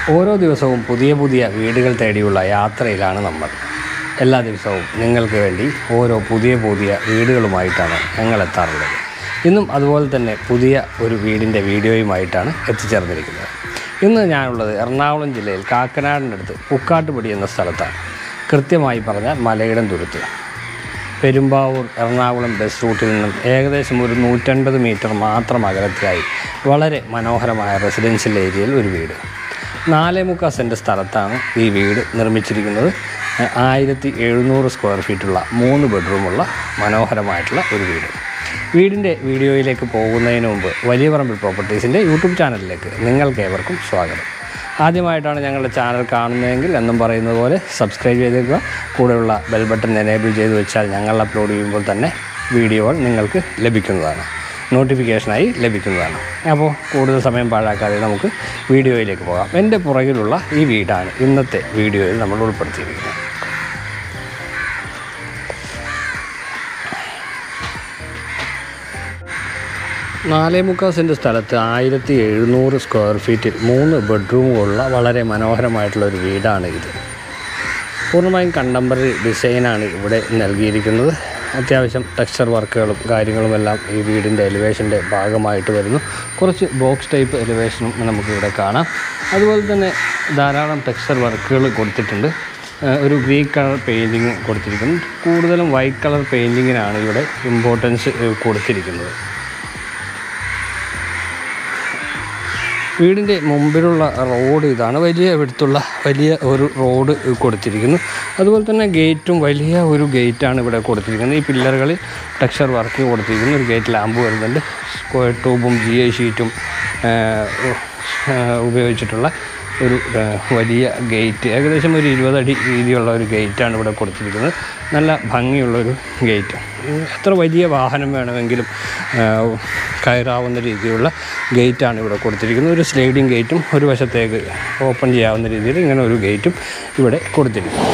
ഓരോ ദിവസവും പുതിയ പുതിയ വീടുകൾ തേടിയുള്ള യാത്രയിലാണ് നമ്മൾ എല്ലാ ദിവസവും നിങ്ങൾക്ക് വേണ്ടി ഓരോ പുതിയ പുതിയ വീടുകളുമായിട്ടാണ് ഞങ്ങൾ എത്താറുള്ളത് ഇന്നും അതുപോലെ തന്നെ പുതിയ ഒരു വീടിൻ്റെ വീഡിയോയുമായിട്ടാണ് എത്തിച്ചേർന്നിരിക്കുന്നത് ഇന്ന് ഞാനുള്ളത് എറണാകുളം ജില്ലയിൽ കാക്കനാടിനടുത്ത് പുക്കാട്ടുപടി എന്ന സ്ഥലത്താണ് കൃത്യമായി പറഞ്ഞാൽ മലയിടം തുരുത്ത് പെരുമ്പാവൂർ എറണാകുളം ബസ് റൂട്ടിൽ നിന്നും ഏകദേശം ഒരു നൂറ്റൻപത് മീറ്റർ മാത്രം അകലത്തിലായി വളരെ മനോഹരമായ റെസിഡൻഷ്യൽ ഏരിയയിൽ ഒരു വീട് നാലേ മുക്കാൽ സെൻറ്റ് സ്ഥലത്താണ് ഈ വീട് നിർമ്മിച്ചിരിക്കുന്നത് ആയിരത്തി എഴുന്നൂറ് സ്ക്വയർ ഫീറ്റുള്ള മൂന്ന് ബെഡ്റൂമുള്ള മനോഹരമായിട്ടുള്ള ഒരു വീട് വീടിൻ്റെ വീഡിയോയിലേക്ക് പോകുന്നതിന് മുമ്പ് വലിയ പറമ്പിൽ പ്രോപ്പർട്ടീസിൻ്റെ യൂട്യൂബ് ചാനലിലേക്ക് നിങ്ങൾക്ക് ഏവർക്കും സ്വാഗതം ആദ്യമായിട്ടാണ് ഞങ്ങളുടെ ചാനൽ കാണുന്നതെങ്കിൽ എന്നും പറയുന്നത് പോലെ സബ്സ്ക്രൈബ് ചെയ്തേക്കുക കൂടെയുള്ള ബെൽ ബട്ടൺ എനേബിൾ ചെയ്ത് വെച്ചാൽ ഞങ്ങൾ അപ്ലോഡ് ചെയ്യുമ്പോൾ തന്നെ വീഡിയോകൾ നിങ്ങൾക്ക് ലഭിക്കുന്നതാണ് നോട്ടിഫിക്കേഷനായി ലഭിക്കുന്നതാണ് അപ്പോൾ കൂടുതൽ സമയം പാഴാക്കാതെ നമുക്ക് വീഡിയോയിലേക്ക് പോകാം എൻ്റെ പുറകിലുള്ള ഈ വീടാണ് ഇന്നത്തെ വീഡിയോയിൽ നമ്മൾ ഉൾപ്പെടുത്തിയിരിക്കുന്നത് നാലേ മുക്കാൽ സെൻറ്റ് സ്ഥലത്ത് ആയിരത്തി എഴുന്നൂറ് സ്ക്വയർ ഫീറ്റിൽ മൂന്ന് ബെഡ്റൂമുകളുള്ള വളരെ മനോഹരമായിട്ടുള്ള ഒരു വീടാണ് ഇത് പൂർണ്ണമായും കണ്ടംപററി ഡിസൈനാണ് ഇവിടെ നൽകിയിരിക്കുന്നത് അത്യാവശ്യം ടെക്സ്ചർ വർക്കുകളും കാര്യങ്ങളുമെല്ലാം ഈ വീടിൻ്റെ എലിവേഷൻ്റെ ഭാഗമായിട്ട് വരുന്നു കുറച്ച് ബോക്സ് ടൈപ്പ് എലിവേഷനും നമുക്കിവിടെ കാണാം അതുപോലെ തന്നെ ധാരാളം ടെക്സ്ചർ വർക്കുകൾ കൊടുത്തിട്ടുണ്ട് ഏഹ് ഒരു ഗ്രീൻ കളർ പെയിൻറ്റിങ് കൊടുത്തിരിക്കുന്നു കൂടുതലും വൈറ്റ് കളർ പെയിൻറ്റിങ്ങിനാണ് ഇവിടെ ഇമ്പോർട്ടൻസ് കൊടുത്തിരിക്കുന്നത് വീടിൻ്റെ മുമ്പിലുള്ള റോഡ് ഇതാണ് വലിയ എടുത്തുള്ള വലിയ ഒരു റോഡ് കൊടുത്തിരിക്കുന്നു അതുപോലെ തന്നെ ഗേറ്റും വലിയ ഒരു ഗേറ്റാണ് ഇവിടെ കൊടുത്തിരിക്കുന്നത് ഈ പില്ലറുകളിൽ ടെക്സ്ചർ വർക്ക് കൊടുത്തിരിക്കുന്നു ഒരു ഗേറ്റ് ലാമ്പ് വരുന്നുണ്ട് സ്ക്വയർ ട്യൂബും ജി ഐ ഷീറ്റും ഉപയോഗിച്ചിട്ടുള്ള ഒരു ആ, വലിയ ഗേറ്റ് ഏകദേശം ഒരു ഇരുപതടി വീതിയുള്ള ഒരു ഗേറ്റാണ് ഇവിടെ കൊടുത്തിരിക്കുന്നത് നല്ല ഭംഗിയുള്ളൊരു ഗേറ്റ് എത്ര വലിയ വാഹനം വേണമെങ്കിലും ആ, കയറാവുന്ന രീതിയിലുള്ള ഗേറ്റാണ് ഇവിടെ കൊടുത്തിരിക്കുന്നത് ഒരു സ്ലൈഡിങ് ഗേറ്റും ഒരു വശത്തേക്ക് ഓപ്പൺ ചെയ്യാവുന്ന രീതിയിൽ ഇങ്ങനെ ഒരു ഗേറ്റും ഇവിടെ കൊടുത്തിരിക്കുന്നു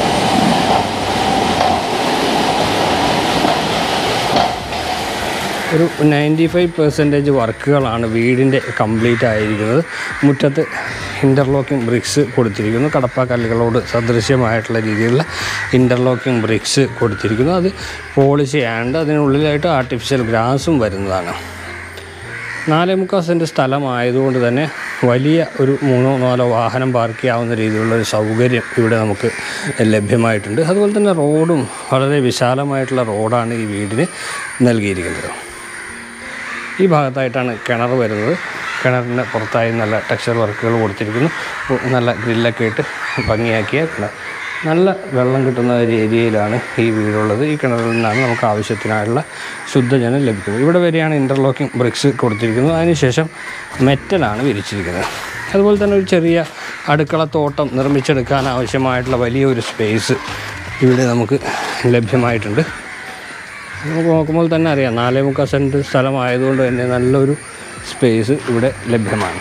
ഒരു നയൻറ്റി ഫൈവ് പെർസെൻറ്റേജ് വർക്കുകളാണ് വീടിൻ്റെ കംപ്ലീറ്റ് ആയിരിക്കുന്നത് മുറ്റത്ത് ഇൻ്റർലോക്കിംഗ് ബ്രിക്സ് കൊടുത്തിരിക്കുന്നു കടപ്പാക്കല്ലുകളോട് സദൃശ്യമായിട്ടുള്ള രീതിയിലുള്ള ഇൻ്റർലോക്കിംഗ് ബ്രിക്സ് കൊടുത്തിരിക്കുന്നു അത് പോളിഷ് ചെയ്യാണ്ട് അതിനുള്ളിലായിട്ട് ആർട്ടിഫിഷ്യൽ ഗ്രാസും വരുന്നതാണ് നാലേ മുക്കാൽ സെൻറ്റ് സ്ഥലമായതുകൊണ്ട് തന്നെ വലിയ ഒരു മൂന്നോ നാലോ വാഹനം പാർക്ക് ചെയ്യാവുന്ന രീതിയിലുള്ള ഒരു സൗകര്യം ഇവിടെ നമുക്ക് ലഭ്യമായിട്ടുണ്ട് അതുപോലെ തന്നെ റോഡും വളരെ വിശാലമായിട്ടുള്ള റോഡാണ് ഈ വീടിന് നൽകിയിരിക്കുന്നത് ഈ ഭാഗത്തായിട്ടാണ് കിണർ വരുന്നത് കിണറിന് പുറത്തായി നല്ല ടെക്സ്ചർ വർക്കുകൾ കൊടുത്തിരിക്കുന്നു ഉ- നല്ല ഗ്രില്ലൊക്കെ ഇട്ട് ഭംഗിയാക്കിയ കിണർ നല്ല വെള്ളം കിട്ടുന്ന ഒരു ഏരിയയിലാണ് ഈ വീടുള്ളത് ഈ കിണറിൽ നിന്നാണ് നമുക്ക് ആവശ്യത്തിനായുള്ള ശുദ്ധജലം ലഭിക്കുന്നത് ഇവിടെ വരെയാണ് ഇൻ്റർലോക്കിംഗ് ബ്രിക്സ് കൊടുത്തിരിക്കുന്നത് അതിനുശേഷം മെറ്റലാണ് വിരിച്ചിരിക്കുന്നത് അതുപോലെ തന്നെ ഒരു ചെറിയ അടുക്കളത്തോട്ടം നിർമ്മിച്ചെടുക്കാൻ ആവശ്യമായിട്ടുള്ള വലിയൊരു സ്പേസ് ഇവിടെ നമുക്ക് ലഭ്യമായിട്ടുണ്ട് നമുക്ക് നോക്കുമ്പോൾ തന്നെ അറിയാം നാലേ മുക്കാൽ സെൻറ്റ് സ്ഥലമായതുകൊണ്ട് തന്നെ നല്ലൊരു സ്പേസ് ഇവിടെ ലഭ്യമാണ്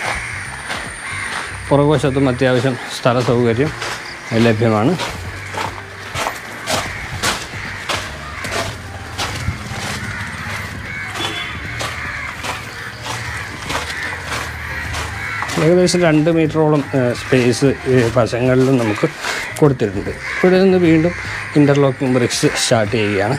പുറകുവശത്തും അത്യാവശ്യം സ്ഥല സൗകര്യം ലഭ്യമാണ് ഏകദേശം രണ്ട് മീറ്ററോളം സ്പേസ് വശങ്ങളിലും നമുക്ക് കൊടുത്തിട്ടുണ്ട് ഇവിടെ നിന്ന് വീണ്ടും ഇൻ്റർലോക്കിംഗ് ബ്രിക്സ് സ്റ്റാർട്ട് ചെയ്യുകയാണ്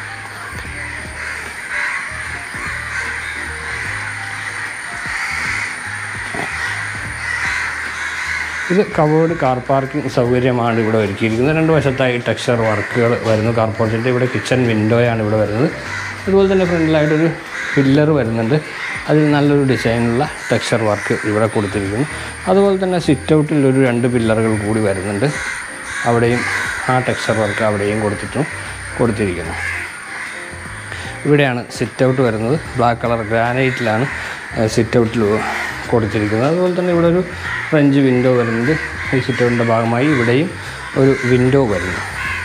ഇത് കവേർഡ് കാർ പാർക്കിംഗ് സൗകര്യമാണ് ഇവിടെ ഒരുക്കിയിരിക്കുന്നത് രണ്ട് വശത്തായി ടെക്സ്ചർ വർക്കുകൾ വരുന്നു കാർ പോർച്ചിൻ്റെ ഇവിടെ കിച്ചൺ വിൻഡോയാണ് ഇവിടെ വരുന്നത് അതുപോലെ തന്നെ ഫ്രണ്ടിലായിട്ടൊരു പില്ലർ വരുന്നുണ്ട് അതിൽ നല്ലൊരു ഡിസൈനുള്ള ടെക്സ്ചർ വർക്ക് ഇവിടെ കൊടുത്തിരിക്കുന്നു അതുപോലെ തന്നെ സിറ്റ് ഔട്ടിൽ ഒരു രണ്ട് പില്ലറുകൾ കൂടി വരുന്നുണ്ട് അവിടെയും ആ ടെക്സ്ചർ വർക്ക് അവിടെയും കൊടുത്തിട്ടും കൊടുത്തിരിക്കുന്നു ഇവിടെയാണ് സിറ്റ് ഔട്ട് വരുന്നത് ബ്ലാക്ക് കളർ ഗ്രാനൈറ്റിലാണ് സിറ്റ് ഔട്ടിൽ കൊടുത്തിരിക്കുന്നത് അതുപോലെ തന്നെ ഇവിടെ ഒരു ഫ്രഞ്ച് വിൻഡോ വരുന്നുണ്ട് ഈ സിറ്റ് ഔട്ടിൻ്റെ ഭാഗമായി ഇവിടെയും ഒരു വിൻഡോ വരുന്നു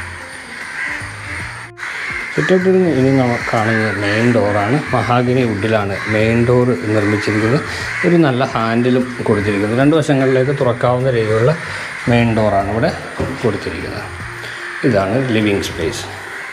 സിറ്റ് ഔട്ടിൽ ഇനി നമ്മൾ കാണുന്നത് മെയിൻ ഡോറാണ് മഹാഗിനി വുഡിലാണ് മെയിൻ ഡോർ നിർമ്മിച്ചിരിക്കുന്നത് ഒരു നല്ല ഹാൻഡിലും കൊടുത്തിരിക്കുന്നത് രണ്ട് വശങ്ങളിലേക്ക് തുറക്കാവുന്ന രീതിയിലുള്ള മെയിൻ ഡോറാണ് ഇവിടെ കൊടുത്തിരിക്കുന്നത് ഇതാണ് ലിവിങ് സ്പേസ്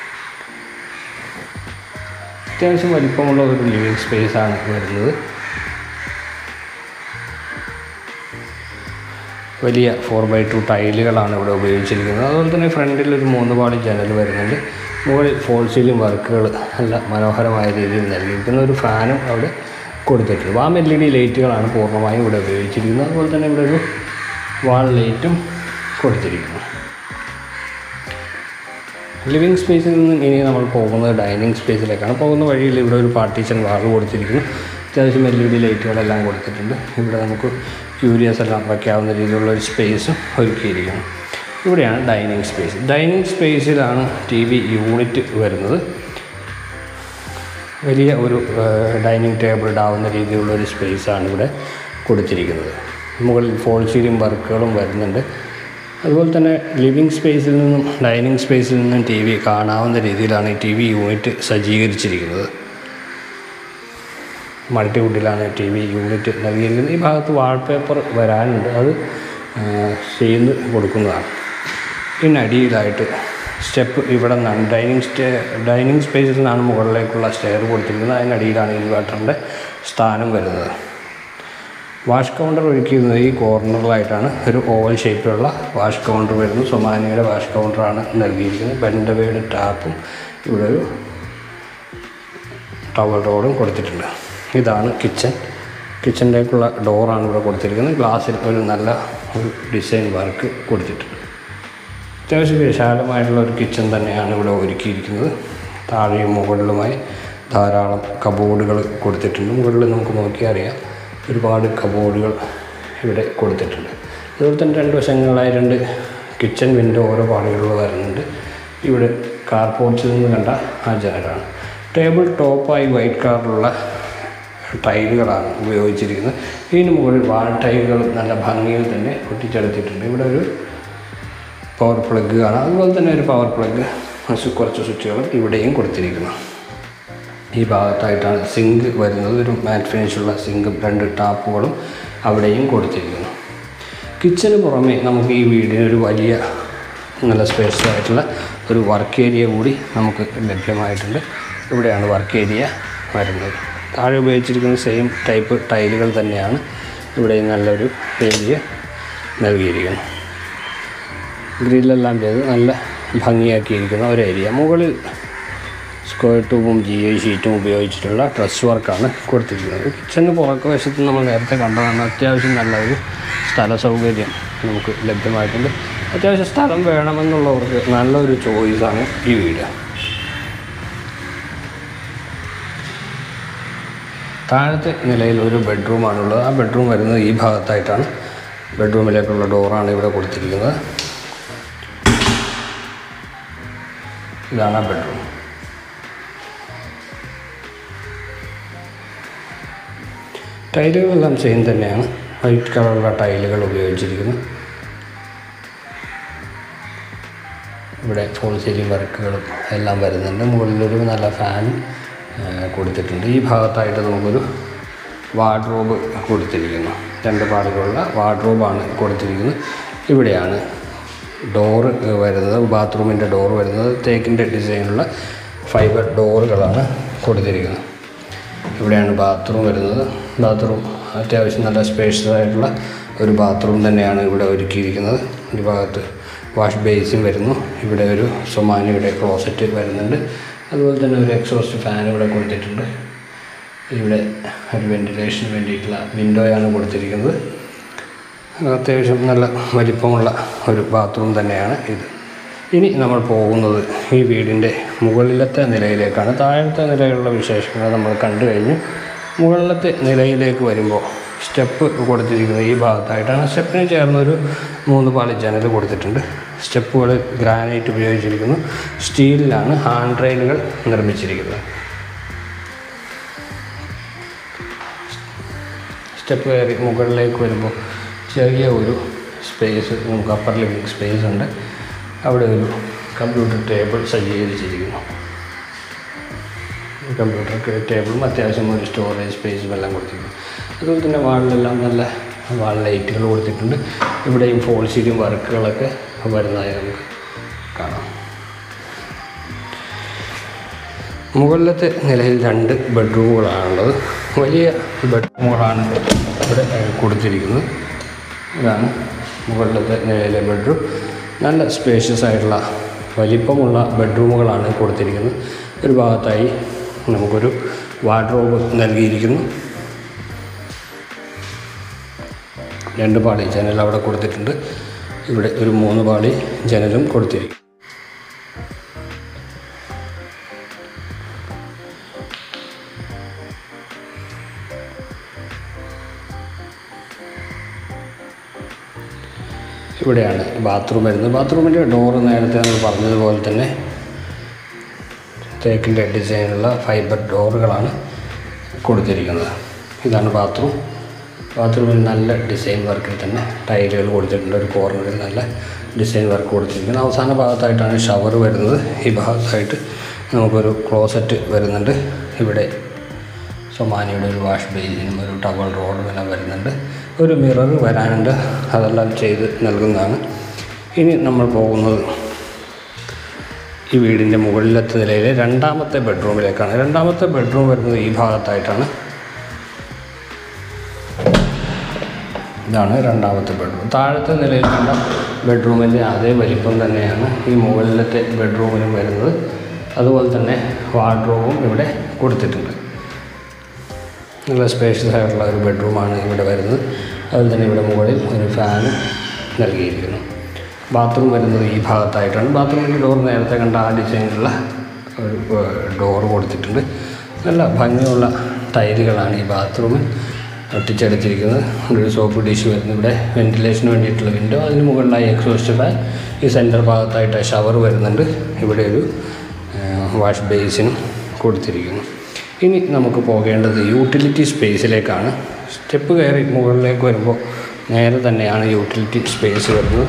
അത്യാവശ്യം വലിപ്പമുള്ള ഒരു ലിവിങ് സ്പേസ് ആണ് വരുന്നത് വലിയ ഫോർ ബൈ ടു ടൈലുകളാണ് ഇവിടെ ഉപയോഗിച്ചിരിക്കുന്നത് അതുപോലെ തന്നെ ഫ്രണ്ടിൽ ഒരു മൂന്ന് പാളി ജനൽ വരുന്നുണ്ട് മുകളിൽ ഫോൾ സീലിംഗ് വർക്കുകൾ നല്ല മനോഹരമായ രീതിയിൽ നൽകിയിരിക്കുന്ന ഒരു ഫാനും അവിടെ കൊടുത്തിട്ടുണ്ട് വാം എൽ ഇ ഡി ലൈറ്റുകളാണ് പൂർണ്ണമായും ഇവിടെ ഉപയോഗിച്ചിരിക്കുന്നത് അതുപോലെ തന്നെ ഇവിടെ ഒരു വാൾ ലൈറ്റും കൊടുത്തിരിക്കുന്നു ലിവിങ് സ്പേസിൽ നിന്നും ഇനി നമ്മൾ പോകുന്നത് ഡൈനിങ് സ്പേസിലേക്കാണ് പോകുന്ന വഴിയിൽ ഇവിടെ ഒരു പാർട്ടീഷൻ വാൾ കൊടുത്തിരിക്കുന്നു അത്യാവശ്യം എൽ ഇ ഡി ലൈറ്റുകളെല്ലാം കൊടുത്തിട്ടുണ്ട് ഇവിടെ നമുക്ക് യൂരിയസ് എല്ലാം വയ്ക്കാവുന്ന രീതിയിലുള്ള ഒരു സ്പേസും ഒരുക്കിയിരിക്കുന്നു ഇവിടെയാണ് ഡൈനിങ് സ്പേസ് ഡൈനിങ് സ്പേസിലാണ് ടി വി യൂണിറ്റ് വരുന്നത് വലിയ ഒരു ഡൈനിങ് ടേബിൾ ഇടാവുന്ന രീതിയിലുള്ള ഒരു സ്പേസാണ് ഇവിടെ കൊടുത്തിരിക്കുന്നത് മുകളിൽ ഫോൾ സീലിംഗ് വർക്കുകളും വരുന്നുണ്ട് അതുപോലെ തന്നെ ലിവിങ് സ്പേസിൽ നിന്നും ഡൈനിങ് സ്പേസിൽ നിന്നും ടി വി കാണാവുന്ന രീതിയിലാണ് ഈ ടി വി യൂണിറ്റ് സജ്ജീകരിച്ചിരിക്കുന്നത് മൾട്ടിവുഡിലാണ് ടി വി യൂണിറ്റ് നൽകിയിരിക്കുന്നത് ഈ ഭാഗത്ത് വാൾപേപ്പർ വരാനുണ്ട് അത് ചെയ്ത് കൊടുക്കുന്നതാണ് ഇതിനടിയിലായിട്ട് സ്റ്റെപ്പ് ഇവിടെ നിന്നാണ് ഡൈനിങ് സ്റ്റേ ഡൈനിങ് സ്പേസിൽ നിന്നാണ് മുകളിലേക്കുള്ള സ്റ്റെയർ കൊടുത്തിരിക്കുന്നത് അതിനടിയിലാണ് ഇൻവെർട്ടറിൻ്റെ സ്ഥാനം വരുന്നത് വാഷ് കൗണ്ടർ ഒരുക്കിയിരുന്നത് ഈ കോർണറിലായിട്ടാണ് ഒരു ഓവൽ ഷേപ്പിലുള്ള വാഷ് കൗണ്ടർ വരുന്നു സൊമാനിയുടെ വാഷ് കൗണ്ടറാണ് നൽകിയിരിക്കുന്നത് ബെൻഡവയുടെ ടാപ്പും ഇവിടെ ഒരു ടവൽ റോഡും കൊടുത്തിട്ടുണ്ട് ഇതാണ് കിച്ചൺ കിച്ചണിലേക്കുള്ള ഡോറാണ് ഇവിടെ കൊടുത്തിരിക്കുന്നത് ഗ്ലാസ്സിൽ ഒരു നല്ല ഒരു ഡിസൈൻ വർക്ക് കൊടുത്തിട്ടുണ്ട് അത്യാവശ്യം വിശാലമായിട്ടുള്ള ഒരു കിച്ചൺ തന്നെയാണ് ഇവിടെ ഒരുക്കിയിരിക്കുന്നത് താഴെയും മുകളിലുമായി ധാരാളം കബോർഡുകൾ കൊടുത്തിട്ടുണ്ട് മുകളിൽ നമുക്ക് നോക്കിയാൽ അറിയാം ഒരുപാട് കബോർഡുകൾ ഇവിടെ കൊടുത്തിട്ടുണ്ട് അതുപോലെ തന്നെ രണ്ട് വശങ്ങളിലായി രണ്ട് കിച്ചൺ വിൻഡോ ഓരോ പാടുകളിൽ വരുന്നുണ്ട് ഇവിടെ കാർ പോർച്ചിൽ നിന്ന് കണ്ട ആ ജനലാണ് ടേബിൾ ടോപ്പായി വൈറ്റ് കളറിലുള്ള ടൈലുകളാണ് ഉപയോഗിച്ചിരിക്കുന്നത് ഇതിന് മുകളിൽ വാൾ ടൈലുകൾ നല്ല ഭംഗിയിൽ തന്നെ ഒട്ടിച്ചെടുത്തിട്ടുണ്ട് ഇവിടെ ഒരു പവർ പ്ലഗ് കാണാം അതുപോലെ തന്നെ ഒരു പവർ പ്ലഗ് കുറച്ച് സ്വിച്ചുകളും ഇവിടെയും കൊടുത്തിരിക്കുന്നു ഈ ഭാഗത്തായിട്ടാണ് സിങ്ക് വരുന്നത് ഒരു മാറ്റ് ഫിനിഷുള്ള സിങ്കും രണ്ട് ടാപ്പുകളും അവിടെയും കൊടുത്തിരിക്കുന്നു കിച്ചന് പുറമെ നമുക്ക് ഈ വീടിന് ഒരു വലിയ നല്ല സ്പേഷ്യൽ ആയിട്ടുള്ള ഒരു വർക്ക് ഏരിയ കൂടി നമുക്ക് ലഭ്യമായിട്ടുണ്ട് ഇവിടെയാണ് വർക്ക് ഏരിയ വരുന്നത് താഴെ ഉപയോഗിച്ചിരിക്കുന്ന സെയിം ടൈപ്പ് ടൈലുകൾ തന്നെയാണ് ഇവിടെ നല്ലൊരു ഏരിയ നൽകിയിരിക്കുന്നത് ഗ്രില്ലെല്ലാം ചെയ്ത് നല്ല ഭംഗിയാക്കിയിരിക്കുന്ന ഒരു ഏരിയ മുകളിൽ സ്ക്വയർ ട്യൂബും ജി ഐ ഷീറ്റും ഉപയോഗിച്ചിട്ടുള്ള ഡ്രസ് വർക്കാണ് കൊടുത്തിരിക്കുന്നത് കിച്ചന് പുറക്ക് വശത്ത് നമ്മൾ നേരത്തെ കണ്ടതാണ് അത്യാവശ്യം നല്ലൊരു സ്ഥല സൗകര്യം നമുക്ക് ലഭ്യമായിട്ടുണ്ട് അത്യാവശ്യം സ്ഥലം വേണമെന്നുള്ളവർക്ക് നല്ലൊരു ചോയ്സാണ് ഈ വീട് താഴത്തെ നിലയിൽ ഒരു ബെഡ്റൂമാണുള്ളത് ആ ബെഡ്റൂം വരുന്നത് ഈ ഭാഗത്തായിട്ടാണ് ബെഡ്റൂമിലേക്കുള്ള ഡോറാണ് ഇവിടെ കൊടുത്തിരിക്കുന്നത് ഇതാണ് ആ ബെഡ്റൂം ടൈലുകളെല്ലാം സെയിം തന്നെയാണ് വൈറ്റ് കളറുള്ള ടൈലുകൾ ഉപയോഗിച്ചിരിക്കുന്നു ഇവിടെ ഫോൾ സീലിംഗ് വർക്കുകളും എല്ലാം വരുന്നുണ്ട് മുകളിലൊരു നല്ല ഫാൻ കൊടുത്തിട്ടുണ്ട് ഈ ഭാഗത്തായിട്ട് നമുക്കൊരു വാർഡ്രോബ് കൊടുത്തിരിക്കുന്നു രണ്ട് പാടുകളുള്ള വാർഡ്രോബാണ് കൊടുത്തിരിക്കുന്നത് ഇവിടെയാണ് ഡോറ് വരുന്നത് ബാത്റൂമിൻ്റെ ഡോറ് വരുന്നത് തേക്കിൻ്റെ ഡിസൈനുള്ള ഫൈബർ ഡോറുകളാണ് കൊടുത്തിരിക്കുന്നത് ഇവിടെയാണ് ബാത്റൂം വരുന്നത് ബാത്റൂം അത്യാവശ്യം നല്ല സ്പേഷ്യസ് ആയിട്ടുള്ള ഒരു ബാത്റൂം തന്നെയാണ് ഇവിടെ ഒരുക്കിയിരിക്കുന്നത് ഈ ഭാഗത്ത് വാഷ് ബേസിൻ വരുന്നു ഇവിടെ ഒരു സൊമാനിയുടെ ക്ലോസറ്റ് വരുന്നുണ്ട് അതുപോലെ തന്നെ ഒരു എക്സോസ്റ്റ് ഫാൻ ഇവിടെ കൊടുത്തിട്ടുണ്ട് ഇവിടെ ഒരു വെൻറ്റിലേഷന് വേണ്ടിയിട്ടുള്ള വിൻഡോയാണ് കൊടുത്തിരിക്കുന്നത് അത്യാവശ്യം നല്ല വലിപ്പമുള്ള ഒരു ബാത്റൂം തന്നെയാണ് ഇത് ഇനി നമ്മൾ പോകുന്നത് ഈ വീടിൻ്റെ മുകളിലത്തെ നിലയിലേക്കാണ് താഴത്തെ നിലയിലുള്ള വിശേഷങ്ങൾ നമ്മൾ കണ്ടു കഴിഞ്ഞു മുകളിലത്തെ നിലയിലേക്ക് വരുമ്പോൾ സ്റ്റെപ്പ് കൊടുത്തിരിക്കുന്നത് ഈ ഭാഗത്തായിട്ടാണ് സ്റ്റെപ്പിന് ചേർന്നൊരു മൂന്ന് പാളി ജനൽ കൊടുത്തിട്ടുണ്ട് സ്റ്റെപ്പുകൾ ഗ്രാനൈറ്റ് ഉപയോഗിച്ചിരിക്കുന്നു സ്റ്റീലിലാണ് ഹാൻഡ് റെയിലുകൾ നിർമ്മിച്ചിരിക്കുന്നത് സ്റ്റെപ്പ് കയറി മുകളിലേക്ക് വരുമ്പോൾ ചെറിയ ഒരു സ്പേസ് നമുക്ക് അപ്പർ ലിവിങ് സ്പേസ് ഉണ്ട് അവിടെ ഒരു കമ്പ്യൂട്ടർ ടേബിൾ സജ്ജീകരിച്ചിരിക്കുന്നു കമ്പ്യൂട്ടർ ടേബിളും അത്യാവശ്യം ഒരു സ്റ്റോറേജ് സ്പേസും എല്ലാം കൊടുത്തിരിക്കുന്നു അതുപോലെ തന്നെ വാളിലെല്ലാം നല്ല വാൾ ലൈറ്റുകൾ കൊടുത്തിട്ടുണ്ട് ഇവിടെയും ഫോൾ സീറ്റും വർക്കുകളൊക്കെ വരുന്നതായി നമുക്ക് കാണാം മുകളിലത്തെ നിലയിൽ രണ്ട് ബെഡ്റൂമുകളാണുള്ളത് വലിയ ബെഡ്റൂമുകളാണ് ഇവിടെ ഏഹ്, കൊടുത്തിരിക്കുന്നത് ഇതാണ് മുകളിലത്തെ നിലയിലെ ബെഡ്റൂം നല്ല സ്പേഷ്യസ് ആയിട്ടുള്ള വലിപ്പമുള്ള ബെഡ്റൂമുകളാണ് കൊടുത്തിരിക്കുന്നത് ഒരു ഭാഗത്തായി നമുക്കൊരു വാർഡ്രോബ് നൽകിയിരിക്കുന്നു രണ്ട് പാളി ജനൽ അവിടെ കൊടുത്തിട്ടുണ്ട് ഇവിടെ ഒരു മൂന്ന് പാളി ജനലും കൊടുത്തിരിക്കും ഇവിടെയാണ് ബാത്റൂം വരുന്നത് ബാത്റൂമിൻ്റെ ഡോറ് നേരത്തെ നമ്മൾ പറഞ്ഞതുപോലെ തന്നെ തേക്കിൻ്റെ ഡിസൈനുള്ള ഫൈബർ ഡോറുകളാണ് കൊടുത്തിരിക്കുന്നത് ഇതാണ് ബാത്റൂം ബാത്റൂമിൽ നല്ല ഡിസൈൻ വർക്കിൽ തന്നെ ടൈലുകൾ കൊടുത്തിട്ടുണ്ട് ഒരു കോർണറിൽ നല്ല ഡിസൈൻ വർക്ക് കൊടുത്തിരിക്കുന്നത് അവസാന ഭാഗത്തായിട്ടാണ് ഷവർ വരുന്നത് ഈ ഭാഗത്തായിട്ട് നമുക്കൊരു ക്ലോസറ്റ് വരുന്നുണ്ട് ഇവിടെ സൊമാനിയുടെ ഒരു വാഷ് ബേസിനും ഒരു ടവൽ റോഡും എല്ലാം വരുന്നുണ്ട് ഒരു മിറർ വരാനുണ്ട് അതെല്ലാം ചെയ്ത് നൽകുന്നതാണ് ഇനി നമ്മൾ പോകുന്നത് ഈ വീടിൻ്റെ മുകളിലത്തെ നിലയിലെ രണ്ടാമത്തെ ബെഡ്റൂമിലേക്കാണ് രണ്ടാമത്തെ ബെഡ്റൂം വരുന്നത് ഈ ഭാഗത്തായിട്ടാണ് ഇതാണ് രണ്ടാമത്തെ ബെഡ്റൂം താഴത്തെ നിലയിൽ കണ്ട ബെഡ്റൂമിൻ്റെ അതേ വലിപ്പം തന്നെയാണ് ഈ മുകളിലത്തെ ബെഡ്റൂമിനും വരുന്നത് അതുപോലെ തന്നെ വാർഡ്രോബും ഇവിടെ കൊടുത്തിട്ടുണ്ട് നല്ല സ്പേഷ്യസ് ആയിട്ടുള്ള ഒരു ബെഡ്റൂമാണ് ഇവിടെ വരുന്നത് അതുപോലെ തന്നെ ഇവിടെ മുകളിൽ ഒരു ഫാൻ നൽകിയിരിക്കുന്നു ബാത്റൂം വരുന്നത് ഈ ഭാഗത്തായിട്ടാണ് ബാത്റൂമിൻ്റെ ഡോർ നേരത്തെ കണ്ട ആ ഡിസൈനിലുള്ള ഒരു ഡോർ കൊടുത്തിട്ടുണ്ട് നല്ല ഭംഗിയുള്ള ടൈലുകളാണ് ഈ ബാത്റൂമിൽ ഒട്ടിച്ചെടുത്തിരിക്കുന്നത് ഒരു സോപ്പ് ഡിഷ് വരുന്നു ഇവിടെ വെൻറ്റിലേഷന് വേണ്ടിയിട്ടുള്ള വിൻഡോ അതിന് മുകളിലായി എക്സോസ്റ്റ് ഫാൻ ഈ സെൻറ്റർ ഭാഗത്തായിട്ട് ഷവർ വരുന്നുണ്ട് ഇവിടെ ഒരു വാഷ് ബേസിനും കൊടുത്തിരിക്കുന്നു ഇനി നമുക്ക് പോകേണ്ടത് യൂട്ടിലിറ്റി സ്പേസിലേക്കാണ് സ്റ്റെപ്പ് കയറി മുകളിലേക്ക് വരുമ്പോൾ നേരെ തന്നെയാണ് യൂട്ടിലിറ്റി സ്പേസ് വരുന്നത്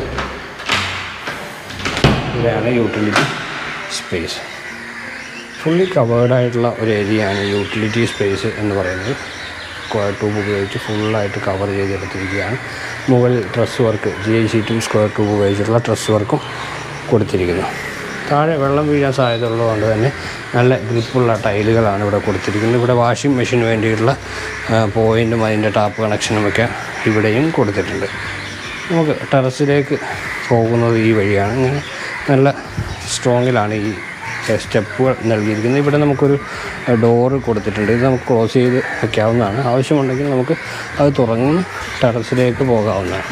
ഇവിടെയാണ് യൂട്ടിലിറ്റി സ്പേസ് ഫുള്ളി കവേർഡ് ആയിട്ടുള്ള ഒരു ഏരിയയാണ് യൂട്ടിലിറ്റി സ്പേസ് എന്ന് പറയുന്നത് സ്ക്വയർ ട്യൂബ് ഉപയോഗിച്ച് ഫുള്ളായിട്ട് കവർ ചെയ്തെടുത്തിരിക്കുകയാണ് മുകളിൽ ഡ്രസ് വർക്ക് ജി ഐ ഷീറ്റും സ്ക്വയർ ട്യൂബ് ഉപയോഗിച്ചിട്ടുള്ള ഡ്രസ് വർക്കും കൊടുത്തിരിക്കുന്നു താഴെ വെള്ളം വീഴാൻ സാധ്യത ഉള്ളതുകൊണ്ട് തന്നെ നല്ല ഗ്രിപ്പുള്ള ടൈലുകളാണ് ഇവിടെ കൊടുത്തിരിക്കുന്നത് ഇവിടെ വാഷിംഗ് മെഷീന് വേണ്ടിയിട്ടുള്ള പോയിൻറ്റും അതിൻ്റെ ടാപ്പ് കണക്ഷനും ഒക്കെ ഇവിടെയും കൊടുത്തിട്ടുണ്ട് നമുക്ക് ടെറസിലേക്ക് പോകുന്നത് ഈ വഴിയാണ് ഇങ്ങനെ നല്ല സ്ട്രോങ്ങിലാണ് ഈ സ്റ്റെപ്പുകൾ നൽകിയിരിക്കുന്നത് ഇവിടെ നമുക്കൊരു ഡോറ് കൊടുത്തിട്ടുണ്ട് ഇത് നമുക്ക് ക്ലോസ് ചെയ്ത് വയ്ക്കാവുന്നതാണ് ആവശ്യമുണ്ടെങ്കിൽ നമുക്ക് അത് തുറന്ന് ടെറസിലേക്ക് പോകാവുന്നതാണ്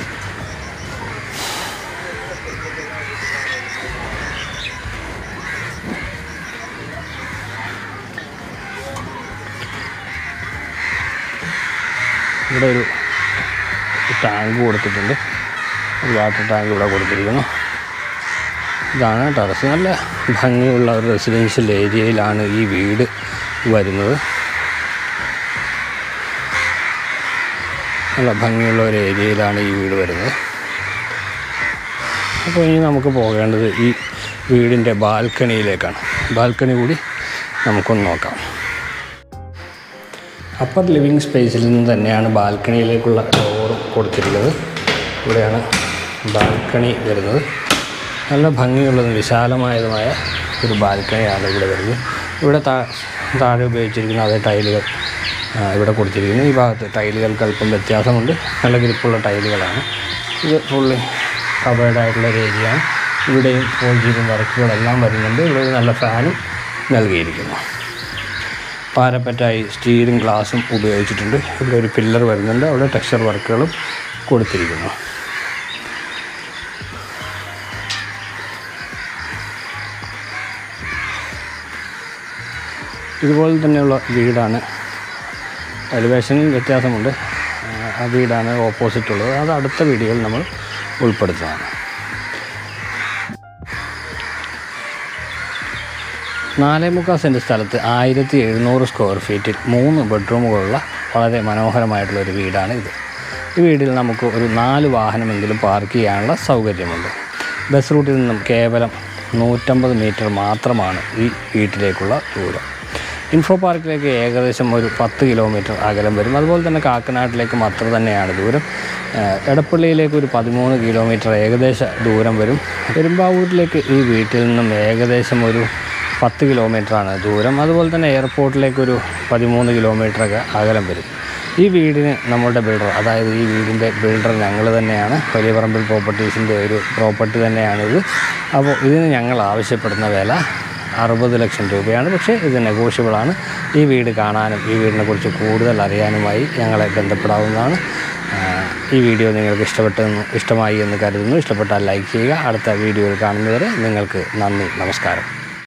ഇവിടെ ഒരു ടാങ്ക് കൊടുത്തിട്ടുണ്ട് ഒരു വാട്ടർ ടാങ്ക് ഇവിടെ കൊടുത്തിരിക്കുന്നു ഇതാണ് ടെറസ് നല്ല ഭംഗിയുള്ള ഒരു റെസിഡൻഷ്യൽ ഏരിയയിലാണ് ഈ വീട് വരുന്നത് നല്ല ഭംഗിയുള്ള ഒരു ഏരിയയിലാണ് ഈ വീട് വരുന്നത് അപ്പോൾ ഇനി നമുക്ക് പോകേണ്ടത് ഈ വീടിൻ്റെ ബാൽക്കണിയിലേക്കാണ് ബാൽക്കണി കൂടി നമുക്കൊന്ന് നോക്കാം അപ്പർ ലിവിങ് സ്പേസിൽ നിന്ന് തന്നെയാണ് ബാൽക്കണിയിലേക്കുള്ള ഡോറും കൊടുത്തിട്ടുള്ളത് ഇവിടെയാണ് ബാൽക്കണി വരുന്നത് നല്ല ഭംഗിയുള്ളതും വിശാലമായതുമായ ഒരു ബാൽക്കണിയാണ് ഇവിടെ വരുന്നത് ഇവിടെ താ താഴെ ഉപയോഗിച്ചിരിക്കുന്ന അതേ ടൈലുകൾ ആ, ഇവിടെ കൊടുത്തിരിക്കുന്നു ഈ ഭാഗത്ത് ടൈലുകൾക്ക് അല്പം വ്യത്യാസമുണ്ട് നല്ല ഗ്രിപ്പുള്ള ടൈലുകളാണ് ഇത് ഫുള്ളി കവേർഡ് ആയിട്ടുള്ള ഒരു ഏരിയയാണ് ഇവിടെയും ഫോൾ ജീപ്പും വർക്കുകളെല്ലാം വരുന്നുണ്ട് ഇവിടെ ഒരു നല്ല ഫാനും നൽകിയിരിക്കുന്നു പാരപ്പറ്റായി സ്റ്റീലും ഗ്ലാസും ഉപയോഗിച്ചിട്ടുണ്ട് ഇവിടെ ഒരു പില്ലർ വരുന്നുണ്ട് അവിടെ ടെക്സ്ചർ വർക്കുകളും കൊടുത്തിരിക്കുന്നു ഇതുപോലെ തന്നെയുള്ള വീടാണ് എലിവേഷനിൽ വ്യത്യാസമുണ്ട് ആ, ആ വീടാണ് ഓപ്പോസിറ്റ് ഉള്ളത് അത് അടുത്ത വീഡിയോയിൽ നമ്മൾ ഉൾപ്പെടുത്തുന്നതാണ് നാലേ മുക്കാൽ സെൻറ്റ് സ്ഥലത്ത് ആയിരത്തി എഴുന്നൂറ് സ്ക്വയർ ഫീറ്റിൽ മൂന്ന് ബെഡ്റൂമുകളുള്ള വളരെ മനോഹരമായിട്ടുള്ള ഒരു വീടാണ് ഇത് ഈ വീട്ടിൽ നമുക്ക് ഒരു നാല് വാഹനമെങ്കിലും പാർക്ക് ചെയ്യാനുള്ള സൗകര്യമുണ്ട് ബസ് റൂട്ടിൽ നിന്നും കേവലം നൂറ്റമ്പത് മീറ്റർ മാത്രമാണ് ഈ വീട്ടിലേക്കുള്ള ദൂരം ഇൻഫോ പാർക്കിലേക്ക് ഏകദേശം ഒരു പത്ത് കിലോമീറ്റർ അകലം വരും അതുപോലെ തന്നെ കാക്കനാട്ടിലേക്കും അത്ര തന്നെയാണ് ദൂരം ഏഹ് എടപ്പള്ളിയിലേക്ക് ഒരു പതിമൂന്ന് കിലോമീറ്റർ ഏകദേശ ദൂരം വരും പെരുമ്പാവൂരിലേക്ക് ഈ വീട്ടിൽ നിന്നും ഏകദേശം ഒരു പത്ത് കിലോമീറ്ററാണ് ദൂരം അതുപോലെ തന്നെ എയർപോർട്ടിലേക്ക് ഒരു പതിമൂന്ന് കിലോമീറ്ററൊക്കെ അകലം വരും ഈ വീടിന് നമ്മളുടെ ബിൽഡർ അതായത് ഈ വീടിൻ്റെ ബിൽഡർ ഞങ്ങൾ തന്നെയാണ് വലിയ പറമ്പിൽ പ്രോപ്പർട്ടീസിൻ്റെ ഒരു പ്രോപ്പർട്ടി തന്നെയാണിത് അപ്പോൾ ഇതിന് ഞങ്ങൾ ആവശ്യപ്പെടുന്ന വില അറുപത് ലക്ഷം രൂപയാണ് പക്ഷേ ഇത് നെഗോഷ്യബിളാണ് ഈ വീട് കാണാനും ഈ വീടിനെ കുറിച്ച് കൂടുതൽ അറിയാനുമായി ഞങ്ങളെ ബന്ധപ്പെടാവുന്നതാണ് ആ, ഈ വീഡിയോ നിങ്ങൾക്ക് ഇഷ്ടപ്പെട്ടെന്ന് ഇഷ്ടമായി എന്ന് കരുതുന്നു ഇഷ്ടപ്പെട്ടാൽ ലൈക്ക് ചെയ്യുക അടുത്ത വീഡിയോയിൽ കാണുന്നവരെ നിങ്ങൾക്ക് നന്ദി നമസ്കാരം